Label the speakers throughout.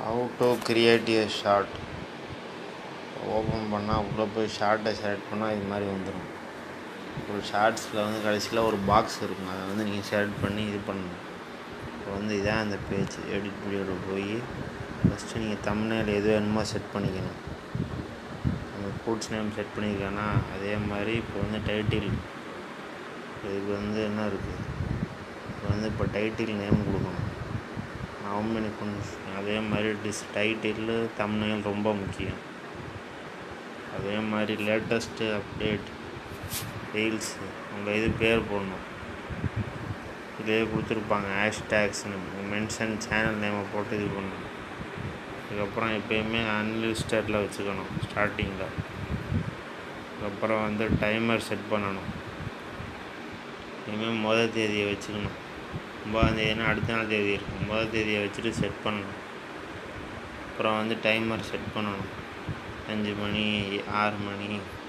Speaker 1: how to create a short open பண்ணால் உள்ளே போய் ஷார்ட்டை செலக்ட் பண்ணால் இது மாதிரி வந்துடும் ஒரு ஷார்ட்ஸில் வந்து கடைசியில் ஒரு பாக்ஸ் இருக்கும் அதை வந்து நீங்கள் செலக்ட் பண்ணி இது பண்ணணும் இப்போ வந்து இதான் அந்த பேஜ் எடிட் வீடியோவில் போய் ஃபஸ்ட்டு நீங்கள் தம்ப்நெயில் எது வேணுமோ செட் பண்ணிக்கணும் அந்த ஃபுட்ஸ் நேம் செட் பண்ணியிருக்கேன்னா அதே மாதிரி இப்போ வந்து டைட்டில் இதுக்கு வந்து என்ன இருக்குது இப்போ வந்து இப்போ டைட்டில் நேம் கொடுக்கணும் ஹவு மெனி ஃபங்க்ஷன் அதே மாதிரி டிஸ் டைட்டில் தம்ப்நெயில் ரொம்ப முக்கியம் அதே மாதிரி லேட்டஸ்ட்டு அப்டேட் ரீல்ஸ் உங்கள் இது பேர் போடணும் இதே கொடுத்துருப்பாங்க ஹேஷ்டேக்ஸ்னு மென்ஷன் சேனல் நேமை போட்டு இது பண்ணணும் அதுக்கப்புறம் எப்பயுமே அன்லிஸ்டடில் வச்சுக்கணும் ஸ்டார்டிங்கில் அதுக்கப்புறம் வந்து டைமர் செட் பண்ணணும் இனிமேல் முதல் தேதியை வச்சுக்கணும் ஒம்பதாம் தேதினா அடுத்த நாள் தேதி இருக்கும் ஒம்பதாம் தேதியை வச்சுட்டு செட் பண்ணணும் அப்புறம் வந்து டைமர் செட் பண்ணணும் அஞ்சு மணி ஆறு மணி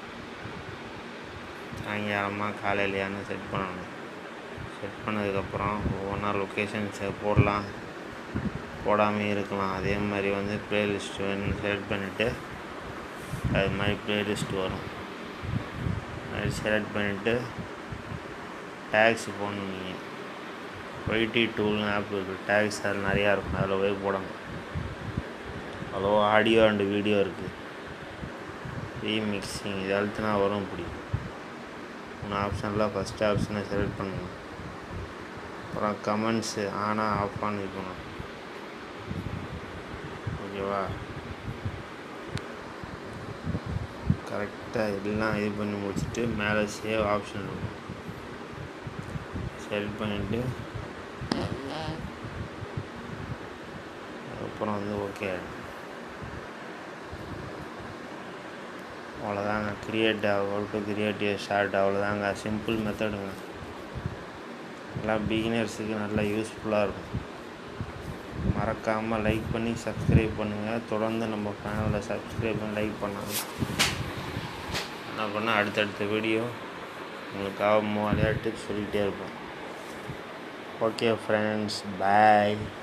Speaker 1: சாயங்காலமா காலையிலையான்னு செட் பண்ணணும் செட் பண்ணதுக்கப்புறம் ஒவ்வொன்றா லொக்கேஷன்ஸை போடலாம் போடாமல் இருக்கலாம் அதே மாதிரி வந்து ப்ளேலிஸ்ட் வேணும்னு செலக்ட் பண்ணிவிட்டு அது மாதிரி ப்ளேலிஸ்ட் வரும் அது செலக்ட் பண்ணிவிட்டு டேக்ஸ் போடணும் நீங்கள் ஒய்டி டூல்னு ஆப் இருக்குது டேக்ஸ் அதில் நிறையா இருக்கும் அதில் போய் போடணும் அவ்வளோ ஆடியோ அண்டு வீடியோ இருக்குது ரீமிக்ஸிங் இது அழுத்தினா வரும் இப்படி மூணு ஆப்ஷனில் ஃபஸ்ட் ஆப்ஷனை செலக்ட் பண்ணணும் அப்புறம் கமெண்ட்ஸு ஆனால் ஆஃப் ஆன் இருக்கணும் ஓகேவா கரெக்டாக எல்லாம் இது பண்ணி முடிச்சுட்டு மேலே சேவ் ஆப்ஷன் இருக்கும் செலக்ட் பண்ணிவிட்டு அதுக்கப்புறம் வந்து ஓகே ஆகிடும் அவ்வளோதாங்க create how to create a short அவ்வளோதாங்க சிம்பிள் மெத்தடுங்க எல்லாம் பிகினர்ஸுக்கு நல்லா யூஸ்ஃபுல்லாக இருக்கும் மறக்காமல் லைக் பண்ணி சப்ஸ்கிரைப் பண்ணுங்கள் தொடர்ந்து நம்ம சேனலை சப்ஸ்கிரைப் பண்ணி லைக் பண்ணாங்க என்ன பண்ணால் அடுத்தடுத்த வீடியோ உங்களுக்காக மூவாலையாக டிப்ஸ் சொல்லிகிட்டே இருப்போம் ஓகே ஃப்ரெண்ட்ஸ் பாய்